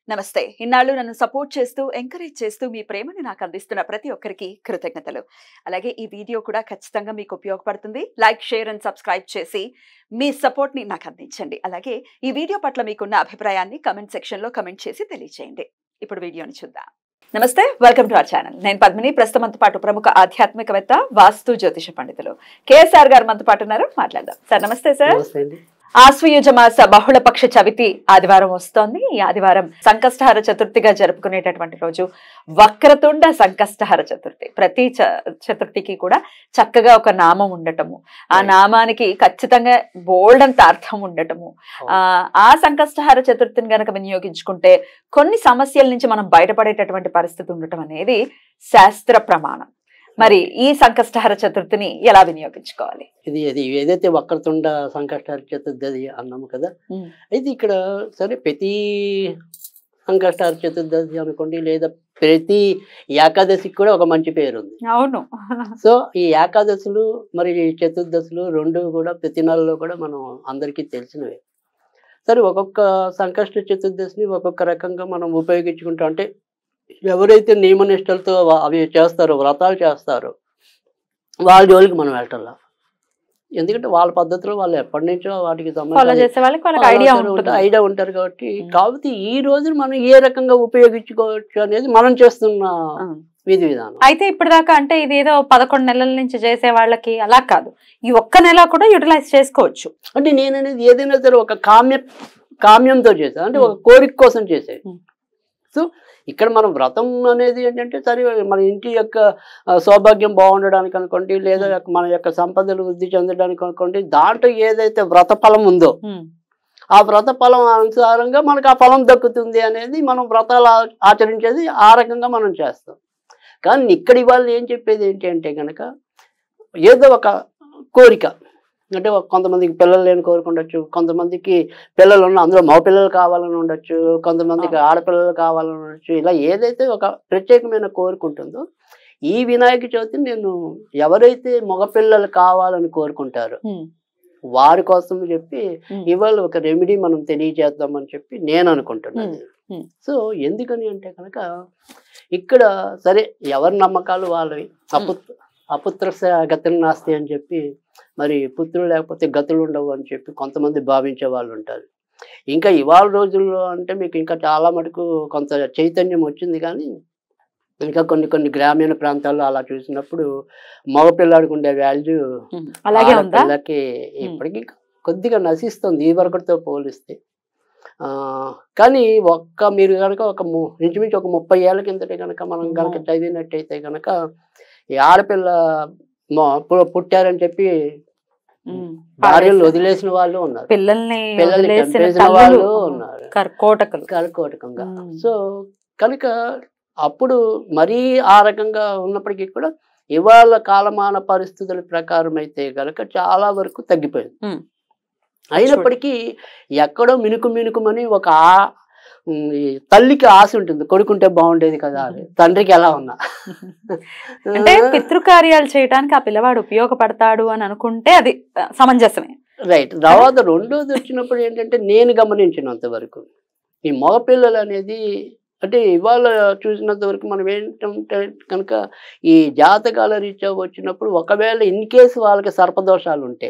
నమస్తే ఇన్నాళ్ళు నన్ను సపోర్ట్ చేస్తూ ఎంకరేజ్ చేస్తూ మీ ప్రేమని నాకు అందిస్తున్న ప్రతి ఒక్కరికి కృతజ్ఞతలు అలాగే ఈ వీడియో కూడా ఖచ్చితంగా మీకు ఉపయోగపడుతుంది లైక్ షేర్ అండ్ సబ్స్క్రైబ్ చేసి మీ సపోర్ట్ ని నాకు అందించండి అలాగే ఈ వీడియో పట్ల మీకున్న అభిప్రాయాన్ని కమెంట్ సెక్షన్ లో కమెంట్ చేసి తెలియజేయండి ఇప్పుడు వీడియోని చూద్దాం నమస్తే వెల్కమ్ టు అవర్ ఛానల్ నేను పద్మిని ప్రస్తుతం మనతో పాటు ప్రముఖ ఆధ్యాత్మికవేత్త వాస్తు జ్యోతిష పండితులు కేఎస్ఆర్ గారు మనతో పాటు ఉన్నారు మాట్లాడదాం సార్ నమస్తే సార్ నమస్తే అండి ఆశ్వయుజ మాస బహుళపక్ష చవితి ఆదివారం వస్తోంది ఈ ఆదివారం సంకష్టహర చతుర్థిగా జరుపుకునేటటువంటి రోజు వక్రతుండ సంకష్టహర చతుర్థి ప్రతి చ- చతుర్థికి కూడా చక్కగా ఒక నామం ఉండటము ఆ Right. నామానికి ఖచ్చితంగా బోల్డ్ అంత అర్థం ఉండటము ఆ ఆ సంకష్టహర చతుర్థిని గనక వినియోగించుకుంటే కొన్ని సమస్యల నుంచి మనం బయటపడేటటువంటి పరిస్థితి ఉండటం అనేది శాస్త్ర ప్రమాణం మరి ఈ సంకష్టహర చతుర్థిని ఎలా వినియోగించుకోవాలి ఇది ఇది ఏదైతే వక్రతుండ సంకష్టార చతుర్దశి అన్నాము కదా ఉమ్. అయితే ఇక్కడ సరే ప్రతి సంకష్టార చతుర్దశి అనుకోండి లేదా ప్రతి ఏకాదశికి కూడా ఒక మంచి పేరు ఉంది అవును సో ఈ ఏకాదశులు మరి ఈ చతుర్దశులు రెండు కూడా ప్రతి నెలలో కూడా మనం అందరికీ తెలిసినవే సరే ఒక్కొక్క సంకష్ట చతుర్దశిని ఒక్కొక్క రకంగా మనం ఉపయోగించుకుంటాం అంటే ఎవరైతే నియమనిష్టలతో వా- అవి చేస్తారో వ్రతాలు చేస్తారో వాళ్ళ జోలికి మనం వెళ్ళటంలా ఎందుకంటే వాళ్ళ పద్ధతిలో వాళ్ళు ఎప్పటి నుంచో వాటికి ఫాలో సంబంధించి చేసే వాళ్ళకి వాళ్ళకి ఐడియా ఉంటుంది ఐడియా ఉంటారు కాబట్టి ఉం. కాబట్టి ఈ రోజు మనం ఏ రకంగా ఉపయోగించుకోవచ్చు అనేది మనం చేస్తున్న ఆ. విధి విధానం అయితే ఇప్పటిదాకా అంటే ఇది ఏదో పదకొండు నెలల నుంచి చేసే వాళ్ళకి అలా కాదు ఈ ఒక్క నెల కూడా యూటిలైజ్ చేసుకోవచ్చు అంటే నేను అనేది ఏదైనా సరే ఒక కామ్య కామ్యంతో చేశాను అంటే ఒక కోరిక కోసం చేసేది ఉం. సో ఇక్కడ మనం వ్రతం అనేది ఏంటంటే సరే మన ఇంటి యొక్క ఆ, సౌభాగ్యం బాగుండడానికి అనుకోండి లేదా మన యొక్క సంపదలు వృద్ధి చెందడానికి అనుకోండి దాంట్లో ఏదైతే వ్రత ఫలం ఉందో ఆ వ్రత ఫలం అనుసారంగా మనకు ఆ ఫలం దక్కుతుంది అనేది మనం వ్రతాలు ఆ- ఆచరించేది ఆ రకంగా మనం చేస్తాం కానీ ఇక్కడ ఇవాళ ఏం చెప్పేది ఏంటి అంటే కనుక ఏదో ఒక కోరిక అంటే ఒక కొంతమందికి పిల్లలు లేని కోరిక ఉండొచ్చు కొంతమందికి పిల్లలు ఉన్న అందులో మగ పిల్లలు కావాలని ఉండొచ్చు కొంతమందికి ఆడపిల్లలు కావాలని ఉండొచ్చు ఇలా ఏదైతే ఒక ప్రత్యేకమైన కోరిక ఉంటుందో ఈ వినాయక చవితి నేను ఎవరైతే మగపిల్లలు కావాలని కోరుకుంటారో వారి కోసం చెప్పి ఇవాళ ఒక రెమెడీ మనం తెలియజేద్దామని చెప్పి నేను అనుకుంటున్నాను Hmm. Hmm. సో ఎందుకని అంటే కనుక ఇక్కడ సరే ఎవరి నమ్మకాలు వాళ్ళవి అపుత్ర అపుత్ర గతులు నాస్తి అని చెప్పి మరి పుత్రులు లేకపోతే గతులు ఉండవు అని చెప్పి కొంతమంది భావించే వాళ్ళు ఉంటారు ఇంకా ఇవాళ రోజుల్లో అంటే మీకు ఇంకా చాలా మటుకు కొంత చైతన్యం వచ్చింది కానీ ఇంకా కొన్ని కొన్ని గ్రామీణ ప్రాంతాల్లో అలా చూసినప్పుడు మగపిల్లాడికి ఉండే వాల్యూ అలాగే ఉందా ఆడపిల్లకి ఇప్పటికీ కొద్దిగా నశిస్తుంది ఈ వరకటితో పోలిస్తే ఆ, కానీ ఒక్క మీరు కనుక ఒక ము- ఇంచుమించు ఒక ముప్పై ఏళ్ళ కిందటే కనుక మనం కనుక అమ్మో. చదివినట్టయితే కనుక ఈ ఆడపిల్ల మ- పు- పుట్టారని చెప్పి ఉమ్. భార్యలు వదిలేసిన వాళ్ళు ఉన్నారు పిల్లల్ని పిల్లల్ని వదిలేసిన చంపేసిన తల్లులు వాళ్ళు ఉన్నారు కర్కోటకులు కలకోటకంగా ఉమ్. సో కనుక అప్పుడు మరీ ఆ రకంగా ఉన్నప్పటికీ కూడా ఇవాళ కాలమాన పరిస్థితుల ప్రకారం అయితే కనుక చాలా వరకు తగ్గిపోయింది ఉమ్. అయినప్పటికీ ఎక్కడో మినుకు మినుకుమని ఒక ఆ- ఉమ్, ఈ తల్లికి ఆశ ఉంటుంది కొడుకుంటే బాగుండేది కదా అని తండ్రికి ఎలా ఉన్నా అంటే పితృకార్యాలు చేయడానికి ఆ పిల్లవాడు ఉపయోగపడతాడు అని అనుకుంటే అది ఆ, సమంజసమే రైట్ తర్వాత రెండోది వచ్చినప్పుడు ఏంటంటే నేను గమనించినంత వరకు ఈ మగపిల్లలు అనేది అంటే ఇవాళ చూసినంత వరకు మనం ఏంటంటే కనుక ఈ జాతకాల రీత్యా వచ్చినప్పుడు ఒకవేళ ఇన్ కేసు వాళ్ళకి సర్పదోషాలు ఉంటే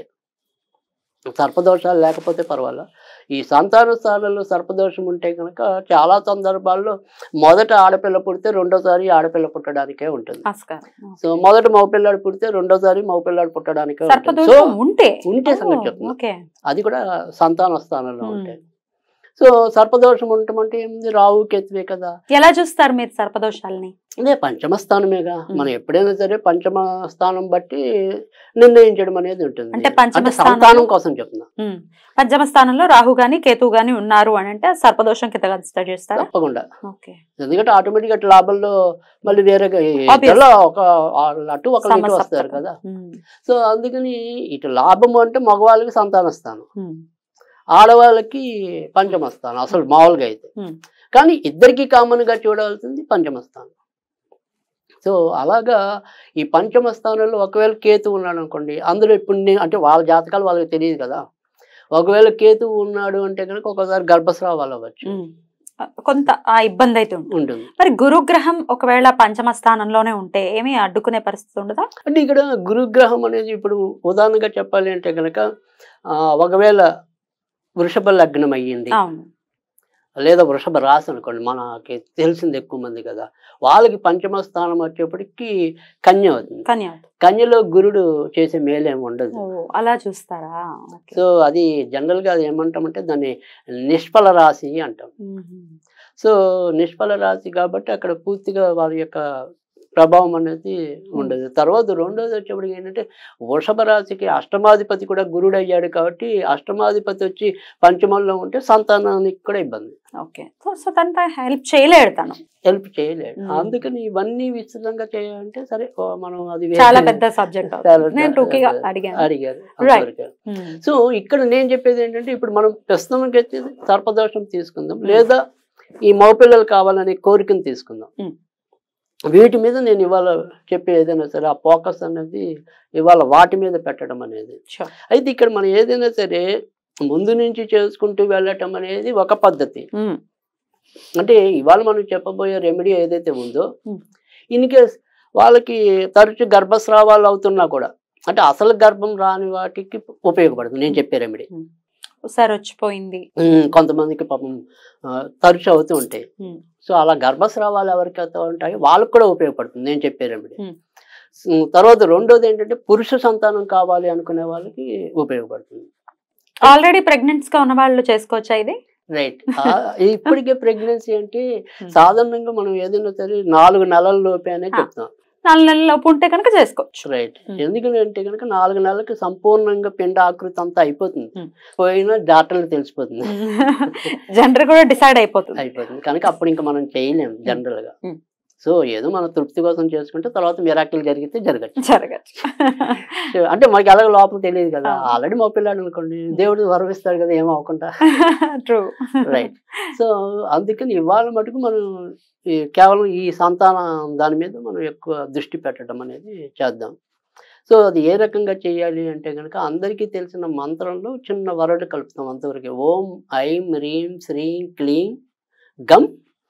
సర్పదోషాలు లేకపోతే పర్వాలా ఈ సంతాన స్థానంలో సర్పదోషం ఉంటే కనుక చాలా సందర్భాల్లో మొదట ఆడపిల్ల పుడితే రెండోసారి ఆడపిల్ల పుట్టడానికే ఉంటుంది ఆస్కారం సో మొదట మగపిల్లాడు పుడితే రెండోసారి మగపిల్లాడు పుట్టడానికే ఉంటుంది సో సర్పదోషం ఉంటే ఉంటే ఓ, సంగతి చెప్తున్నా ఓకే అది కూడా సంతాన స్థానంలో Hmm. ఉంటాయి సో సర్పదోషం ఉండటం అంటే ఏంది రావు కేతువే కదా ఎలా చూస్తారు మీరు సర్పదోషాలని ఇదే పంచమ స్థానమేగా Hmm. మనం ఎప్పుడైనా సరే పంచమ స్థానం బట్టి నిర్ణయించడం అనేది ఉంటుంది అంటే పంచమ అంటే స్థానంలో- సంతానం కోసం చెప్తున్నా ఉమ్. పంచమ స్థానంలో రాహు గాని కేతు గాని ఉన్నారు అని అంటే సర్పదోషం కింద కన్సిడర్ చేస్తారా తప్పకుండా ఓకే ఎందుకంటే ఆటోమేటిక్ అట్లా లాభంలో మళ్ళీ వేరే Obvious. ఇద్దరిలో ఒక వాళ్ళు అటు ఒకళ్ళు ఇటు వస్తారు సమసప్తకం. కదా ఉమ్. సో అందుకని ఇటు లాభము అంటే మగవాళ్ళకి సంతాన స్థానం ఉమ్. ఆడవాళ్ళకి పంచమ స్థానం అసలు మామూలుగా అయితే Hmm. కానీ ఇద్దరికి కామన్ గా చూడవలసింది పంచమ స్థానం సో అలాగా ఈ పంచమ స్థానంలో ఒకవేళ కేతు ఉన్నాడు అనుకోండి అందులో ఇప్పుడు నేను అంటే వాళ్ళ జాతకాలు వాళ్ళకి తెలియదు కదా ఒకవేళ కేతు ఉన్నాడు అంటే కనుక ఒకసారి గర్భస్రావాలు అవ్వచ్చు ఉమ్. కొంత ఆ ఇబ్బంది అయితే ఉంటుంది ఉంటుంది మరి గురుగ్రహం ఒకవేళ పంచమ స్థానంలోనే ఉంటే ఏమీ అడ్డుకునే పరిస్థితి ఉండదా అంటే ఇక్కడ గురుగ్రహం అనేది ఇప్పుడు ఉదాహరణగా చెప్పాలి అంటే కనుక ఆ, ఒకవేళ వృషభ లగ్నం అయ్యింది అవును లేదా వృషభ రాశి అనుకోండి మనకి తెలిసింది ఎక్కువ మంది కదా వాళ్ళకి పంచమ స్థానం వచ్చేప్పటికి కన్య అవుతుంది కన్యా కన్యలో గురుడు చేసే మేలేం ఉండదు ఓ అలా చూస్తారా ఓకే. సో అది జనరల్గా అది ఏమంటామంటే దాన్ని నిష్ఫల రాశి అంటాం మ్మ్. సో నిష్ఫల రాశి కాబట్టి అక్కడ పూర్తిగా వారి యొక్క ప్రభావం అనేది ఉండదు తర్వాత రెండోది వచ్చేప్పటికి ఏంటంటే వృషభ రాశికి అష్టమాధిపతి కూడా గురుడు అయ్యాడు కాబట్టి అష్టమాధిపతి వచ్చి పంచమంలో ఉంటే సంతానానికి కూడా ఇబ్బంది ఓకే సో సో తనతో హెల్ప్ చేయలేడు తను హెల్ప్ చేయలేడు Hmm. అందుకని ఇవన్నీ విస్తృతంగా చేయాలంటే సరే ఓ మనం అది వేరే- చాలా పెద్ద సబ్జెక్ట్ చాలా- నేను టూకీగా చాలా- అడిగాను అడిగారు Right. అంతవరకే. మ్మ్. సో ఇక్కడ నేను చెప్పేది ఏంటంటే ఇప్పుడు మనం ప్రస్తుతానికి అయితే సర్పదోషం తీసుకుందాం Hmm. లేదా ఈ మగపిల్లలు కావాలనే కోరికను తీసుకుందాం Hmm. వీటి మీద నేను ఇవాళ చెప్పే ఏదైనా సరే ఆ ఫోకస్ అనేది ఇవాళ వాటి మీద పెట్టడం అనేది Sure. అయితే ఇక్కడ మనం ఏదైనా సరే ముందు నుంచి చేసుకుంటూ వెళ్ళటం అనేది ఒక పద్ధతి మ్మ్. అంటే ఇవాళ మనం చెప్పబోయే రెమెడీ ఏదైతే ఉందో Hmm. ఇన్ కేస్ వాళ్ళకి తరచు గర్భస్రావాలు అవుతున్నా కూడా అంటే అసలు గర్భం రాని వాటికి ఉపయోగపడుతుంది నేను చెప్పే రెమెడీ ఒకసారి వచ్చిపోయింది ఉమ్, కొంతమందికి పాపం ఆ, తరచు అవుతూ ఉంటాయి ఉమ్. సో అలా గర్భస్రావాలు ఎవరికి అవుతూ ఉంటాయో వాళ్ళకి కూడా ఉపయోగపడుతుంది నేను చెప్పే రెమెడీ ఉమ్. ఉమ్, తర్వాత రెండోది ఏంటంటే పురుష సంతానం కావాలి అనుకునే వాళ్ళకి ఉపయోగపడుతుంది ఆల్రెడీ ప్రెగ్నెంట్స్ గా ఉన్న వాళ్ళు చేసుకోవచ్చా ఇది రైట్ ఇప్పటికే ప్రెగ్నెన్సీ అంటే Hmm. సాధారణంగా మనం ఏదైనా సరే నాలుగు నెలల లోపే అనే Ah. చెప్తాం నాలుగు నెలల లోపు ఉంటే కనుక చేసుకోవచ్చు రైట్ Hmm. ఎందుకంటే కనుక నాలుగు నెలలకి సంపూర్ణంగా పిండ ఆకృతి అంతా అయిపోతుంది Hmm. పోయినా డాక్టర్లు తెలిసిపోతుంది జనరల్ కూడా డిసైడ్ అయిపోతుంది అయిపోతుంది కనుక అప్పుడు ఇంకా మనం చేయలేము జనరల్ గా Hmm. సో ఏదో మన తృప్తి కోసం చేసుకుంటే తర్వాత మిరాకిల్ జరిగితే జరగచ్చు జరగచ్చు సో అంటే మనకి ఎలాగ లోపల తెలియదు కదా Ah. ఆల్రెడీ మా పిల్లాడు అనుకోండి దేవుడు వరవిస్తాడు కదా ఏమో అవ్వకుండా ట్రూ రైట్ సో అందుకని ఇవాళ మటుకు మనం ఈ కేవలం ఈ సంతాన దాని మీద మనం ఎక్కువ దృష్టి పెట్టడం అనేది చేద్దాం సో అది ఏ రకంగా చేయాలి అంటే కనుక అందరికీ తెలిసిన మంత్రంలో చిన్న వరడు కలుపుతాం అంతవరకు ఓం ఐం హ్రీం శ్రీం క్లీం గం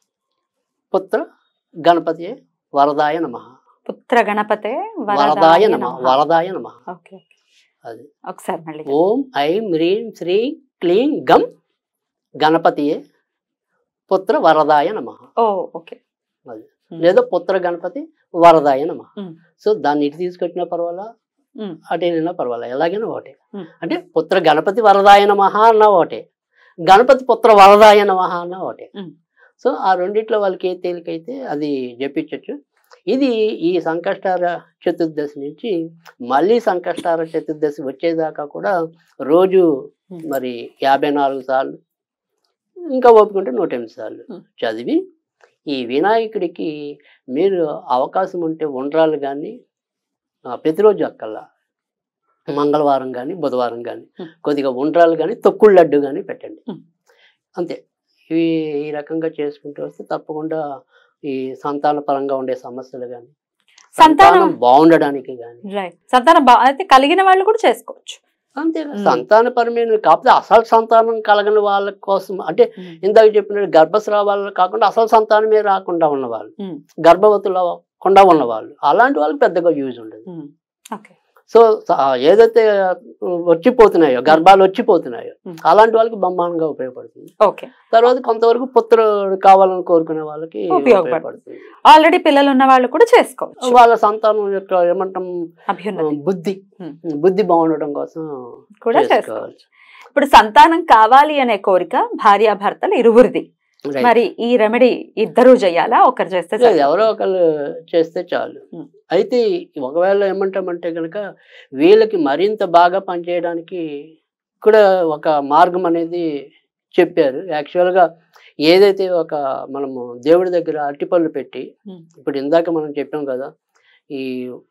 పుత్ర గణపతి వరదాయ నమ పుత్ర గణపతే వరదాయ నమ వరదాయ నమ ఓకే అది ఒకసారి మళ్ళీ ఓం ఐం హ్రీం శ్రీం క్లీం గం గణపతియే పుత్ర వరదాయ నమ ఓ ఓకే అది. లేదా పుత్ర గణపతి వరదాయ నమ ఉమ్. సో దాన్ని ఇటు తీసుకొచ్చినా పర్వాలా ఉమ్. అటేనైనా పర్వాలా ఎలాగైనా ఒకటే ఉమ్. అంటే పుత్ర గణపతి వరదాయ నమః అన్న ఒకటే గణపతి పుత్ర వరదాయ నమః అన్న ఒకటే ఉమ్. సో ఆ రెండిట్లో వాళ్ళకి ఏ తేలికైతే అది జపించవచ్చు ఇది ఈ సంకష్టార చతుర్దశి నుంచి మళ్ళీ సంకష్టార చతుర్దశి వచ్చేదాకా కూడా రోజు ఉమ్. మరి యాభై నాలుగు సార్లు ఇంకా ఓపుకుంటే నూట ఎనిమిది సార్లు ఉమ్. చదివి ఈ వినాయకుడికి మీరు అవకాశం ఉంటే ఉండ్రాలు కానీ ప్రతిరోజు అక్కల్లా మంగళవారం కానీ బుధవారం కానీ ఉమ్. కొద్దిగా ఉండ్రాలు కానీ తొక్కుడు లడ్డు కానీ పెట్టండి ఉమ్. అంతే ఇవి ఈ రకంగా చేసుకుంటూ వస్తే తప్పకుండా ఈ సంతాన పరంగా ఉండే సమస్యలు కానీ సంతానం సంతానం బాగుండడానికి కానీ రైట్ సంతానం బా అయితే కలిగిన వాళ్ళు కూడా చేసుకోవచ్చు అంతే ఉమ్. సంతానపరమైన కాకపోతే అసలు సంతానం కలగని వాళ్ళ కోసం అంటే ఇందాక చెప్పినట్టు గర్భస్రావాలు కాకుండా అసలు సంతానమే రాకుండా ఉన్నవాళ్ళు ఉమ్. గర్భవతులు అవ్వకుండా ఉన్నవాళ్ళు అలాంటి వాళ్ళకి పెద్దగా యూజ్ ఉండదు ఉమ్. ఓకే సో స- ఏదైతే వచ్చిపోతున్నాయో గర్భాలు వచ్చిపోతున్నాయో Hmm. అలాంటి వాళ్ళకి బ్రహ్మాండంగా ఉపయోగపడుతుంది ఓకే తర్వాత కొంతవరకు పుత్రుడు కావాలని కోరుకునే వాళ్ళకి ఉపయోగపడుతుంది. ఉపయోగపడుతుంది ఆల్రెడీ పిల్లలు ఉన్న వాళ్ళు కూడా చేసుకోవచ్చు వాళ్ళ సంతానం యొక్క ఏమంటాం అభ్యున్నతి బుద్ధి Hmm. బుద్ధి బాగుండటం కోసం కూడా చేసుకోవాలి. చేసుకోవచ్చు ఇప్పుడు సంతానం కావాలి అనే కోరిక భార్యాభర్తలు ఇరువురిది Right. మరి ఈ రెమెడీ ఇద్దరు చేయాలా ఒకరు చేస్తే లేదు, సరిపోతుందా? ఎవరో ఒకళ్ళు చేస్తే చాలు ఉం. అయితే ఒకవేళ ఏమంటామంటే కనుక వీళ్ళకి మరింత బాగా పనిచేయడానికి కూడా ఒక మార్గం అనేది చెప్పారు యాక్చువల్గా ఏదైతే ఒక మనము దేవుడి దగ్గర అరటిపళ్ళు పెట్టి ఉం. ఇప్పుడు ఇందాక మనం చెప్పాం కదా ఈ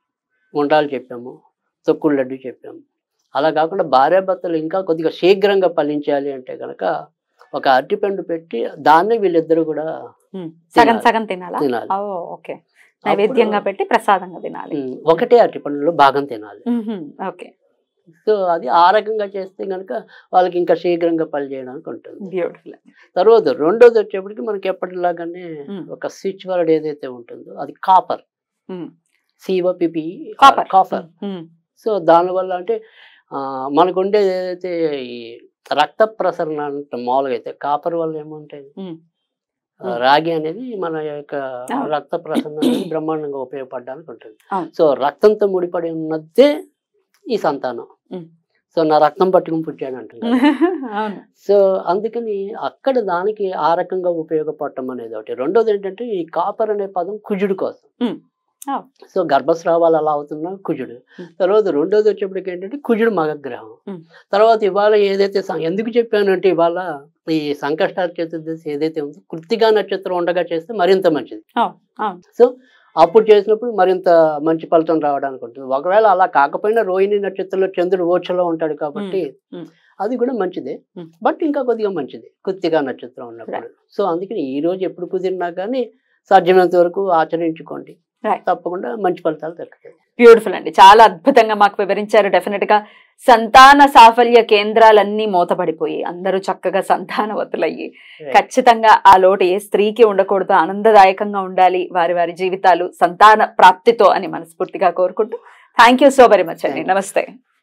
ఉండాలు చెప్పాము తొక్కుడు లడ్డు చెప్పాము అలా కాకుండా భార్యాభర్తలు ఇంకా కొద్దిగా శీఘ్రంగా ఫలించాలి అంటే కనుక ఒక అరటిపండు పెట్టి దాన్ని వీళ్ళిద్దరు కూడా ఉమ్. సగం తినాలి. సగం తినాలా తినాలి ఓ ఓకే నైవేద్యంగా అప్పుడు- పెట్టి ప్రసాదంగా తినాలి ఉమ్, ఒకటే అరటిపండులో భాగం తినాలి ఉహుం, ఓకే సో అది ఆ రకంగా చేస్తే కనుక వాళ్ళకి ఇంకా శీఘ్రంగా పని చేయడానికి ఉంటుంది బ్యూటిఫుల్ తర్వాత రెండోది వచ్చేప్పటికి మనకి ఎప్పటిలాగానే Mm. ఒక స్విచ్ వర్డ్ ఏదైతే ఉంటుందో అది copper Mm. C O P P copper copper so దానివల్ల అంటే ఆ, మనకు ఉండేది ఏదైతే ఈ రక్త ప్రసరణ అంటే మామూలుగా అయితే కాపర్ వల్ల ఏముంటాయి Mm. ఆ, రాగి అనేది మన యొక్క అవును. రక్త ప్రసరణ అనేది బ్రహ్మాండంగా ఉపయోగపడడానికి ఉంటుంది అవును. సో రక్తంతో ముడిపడి ఉన్నదే ఈ సంతానం Mm. సో నా రక్తం పట్టుకుని పుట్టాను అంటున్నారు అవును సో అందుకని అక్కడ దానికి ఆ రకంగా ఉపయోగపడటం అనేది ఒకటి రెండోది ఏంటంటే ఈ కాపర్ అనే పదం కుజుడు కోసం Mm. Oh. సో గర్భస్రావాలు అలా అవుతున్నా కుజుడు Mm. తర్వాత రెండోది వచ్చేప్పటికి ఏంటంటే కుజుడు మగగ్రహం Mm. తర్వాత ఇవాళ ఏదైతే సం- ఎందుకు చెప్పానంటే ఇవాళ ఈ సంకష్టాల చతుర్దశి ఏదైతే ఉందో కృత్తిగా నక్షత్రం ఉండగా చేస్తే మరింత మంచిది అవును అవును సో అప్పుడు చేసినప్పుడు మరింత మంచి ఫలితం రావడానికి ఉంటుంది ఒకవేళ అలా కాకపోయినా రోహిణి నక్షత్రంలో చంద్రుడు ఓచలో ఉంటాడు కాబట్టి Mm. అది కూడా మంచిదే Mm. బట్ ఇంకా కొద్దిగా మంచిది కృత్తిగా నక్షత్రం ఉన్నప్పుడు సో అందుకని ఈ రోజు ఎప్పుడు కుదిరినా కానీ సాధ్యమైనంత వరకు ఆచరించుకోండి Right. తప్పకుండా మంచి ఫలితాలు దక్కుతాయి బ్యూటిఫుల్ అండి చాలా అద్భుతంగా మాకు వివరించారు డెఫినెట్ గా సంతాన సాఫల్య కేంద్రాలన్నీ మూతపడిపోయి అందరూ చక్కగా సంతానవతులయ్యి ఖచ్చితంగా ఆ లోటు ఏ స్త్రీకి ఉండకూడదు ఆనందదాయకంగా ఉండాలి వారి వారి జీవితాలు సంతాన ప్రాప్తితో అని మనస్ఫూర్తిగా కోరుకుంటూ thank you so very much అండి నమస్తే